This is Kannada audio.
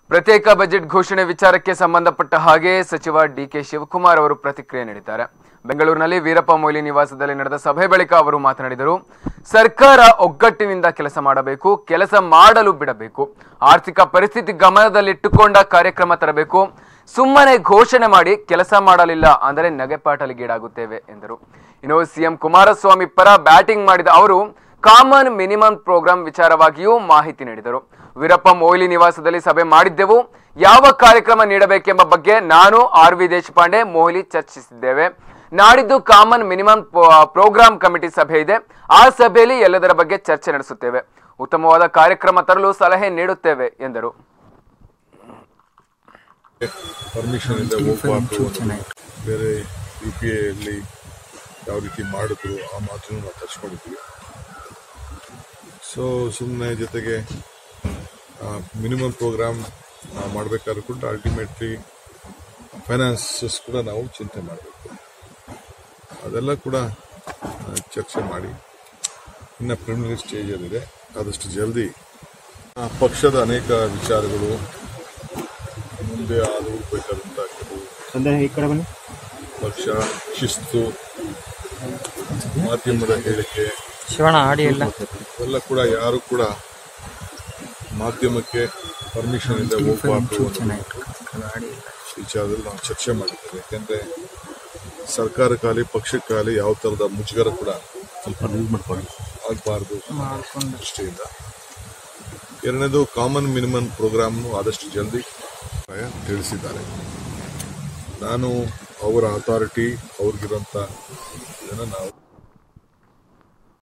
ಪ್ರತ್ಯೇಕ ಬಜೆಟ್ ಘೋಷಣೆ ವಿಚಾರಕ್ಕೆ ಸಂಬಂಧಪಟ್ಟ ಹಾಗೆ ಸಚಿವ ಡಿಕೆ ಶಿವಕುಮಾರ್ ಅವರು ಪ್ರತಿಕ್ರಿಯೆ ನೀಡಿದ್ದಾರೆ ಬೆಂಗಳೂರಿನಲ್ಲಿ ವೀರಪ್ಪ ಮೊಯ್ಲಿ ನಿವಾಸದಲ್ಲಿ ನಡೆದ ಸಭೆ ಬಳಿಕ ಅವರು ಮಾತನಾಡಿದರು ಸರ್ಕಾರ ಒಗ್ಗಟ್ಟಿನಿಂದ ಕೆಲಸ ಮಾಡಬೇಕು ಕೆಲಸ ಮಾಡಲು ಬಿಡಬೇಕು ಆರ್ಥಿಕ ಪರಿಸ್ಥಿತಿ ಗಮನದಲ್ಲಿಟ್ಟುಕೊಂಡ ಕಾರ್ಯಕ್ರಮ ತರಬೇಕು ಸುಮ್ಮನೆ ಘೋಷಣೆ ಮಾಡಿ ಕೆಲಸ ಮಾಡಲಿಲ್ಲ ಅಂದರೆ ನಗೆಪಾಟಲಿಗೀಡಾಗುತ್ತೇವೆ ಎಂದರು ಇನ್ನು ಸಿಎಂ ಕುಮಾರಸ್ವಾಮಿ ಪರ ಬ್ಯಾಟಿಂಗ್ ಮಾಡಿದ ಅವರು ಕಾಮನ್ ಮಿನಿಮಮ್ ಪ್ರೋಗ್ರಾಂ ವಿಚಾರವಾಗಿಯೂ ಮಾಹಿತಿ ನೀಡಿದರು ವೀರಪ್ಪ ಮೊಯ್ಲಿ ನಿವಾಸದಲ್ಲಿ ಸಭೆ ಮಾಡಿದ್ದೆವು ಯಾವ ಕಾರ್ಯಕ್ರಮ ನೀಡಬೇಕೆಂಬ ಬಗ್ಗೆ ನಾನು ಆರ್ ವಿ ದೇಶಪಾಂಡೆ ಮೊಯ್ಲಿ ಚರ್ಚಿಸಿದ್ದೇವೆ ನಾಡಿದ್ದು ಕಾಮನ್ ಮಿನಿಮಮ್ ಪ್ರೋಗ್ರಾಂ ಕಮಿಟಿ ಸಭೆ ಇದೆ ಆ ಸಭೆಯಲ್ಲಿ ಎಲ್ಲದರ ಬಗ್ಗೆ ಚರ್ಚೆ ನಡೆಸುತ್ತೇವೆ ಉತ್ತಮವಾದ ಕಾರ್ಯಕ್ರಮ ತರಲು ಸಲಹೆ ನೀಡುತ್ತೇವೆ ಎಂದರು ಪರ್ಮಿಷನ್ ಇದೆ ಹೋಗಬಾರ್ದು ಬೇರೆ ಯು ಪಿ ಎಲ್ಲಿ ಯಾವ ರೀತಿ ಮಾಡಿದ್ರು ಆ ಮಾತನ್ನು ನಾವು ಟಚ್ ಮಾಡಿದ್ವಿ ಸೊ ಸುಮ್ಮನೆ ಜೊತೆಗೆ ಮಿನಿಮಮ್ ಪ್ರೋಗ್ರಾಮ್ ಮಾಡಬೇಕಾದ್ರೂ ಕೂಡ ಅಲ್ಟಿಮೇಟ್ಲಿ ಫೈನಾನ್ಸಸ್ ಕೂಡ ನಾವು ಚಿಂತೆ ಮಾಡಬೇಕು ಅದೆಲ್ಲ ಕೂಡ ಆ, ಚರ್ಚೆ ಮಾಡಿ ಇನ್ನು ಪ್ರಿಲಿಮಿನರಿ ಸ್ಟೇಜಲ್ಲಿದೆ ಆದಷ್ಟು ಜಲ್ದಿ ಆ, ಪಕ್ಷದ ಅನೇಕ ವಿಚಾರಗಳು ಮುಂದೆ ಆಗಬೇಕಾದಂಥ ಕೆಲವು ಸಂದೇಹ ಈ ಕಡೆ ಬನ್ನಿ ಪಕ್ಷ ಶಿಸ್ತು ಮಾಧ್ಯಮದ ಹೇಳಿಕೆ ಶಿವಣ್ಣ ಆಡಿ ಇಲ್ಲ ಎಲ್ಲ ಕೂಡ ಯಾರು ಕೂಡ ಮಾಧ್ಯಮಕ್ಕೆ ಪರ್ಮಿಷನ್ ಇಲ್ಲದೆ ಹೋಗಬಾರ್ದು ಅನ್ನೋ ವಿಚಾರದಲ್ಲಿ ನಾವು ಚರ್ಚೆ ಮಾಡಿದ್ದೇವೆ ಯಾಕೆಂದ್ರೆ ಸರ್ಕಾರಕ್ಕಾಗಲಿ ಪಕ್ಷಕ್ಕಾಗಲಿ ಯಾವ ತರದ ಮುಜುಗರ ಕೂಡ ಆಗಬಾರ್ದು ದೃಷ್ಟಿಯಿಂದ ಎರಡನೇದು ಕಾಮನ್ ಮಿನಿಮಮ್ ಪ್ರೋಗ್ರಾಮ್ ಆದಷ್ಟು ಜಲ್ದಿ ಅಭಿಪ್ರಾಯ ತಿಳಿಸಿದ್ದಾರೆ ನಾನು ಅವರ ಅಥಾರಿಟಿ ಅವ್ರಿಗಿರೋಂಥ ಇದನ್ನ ನಾವು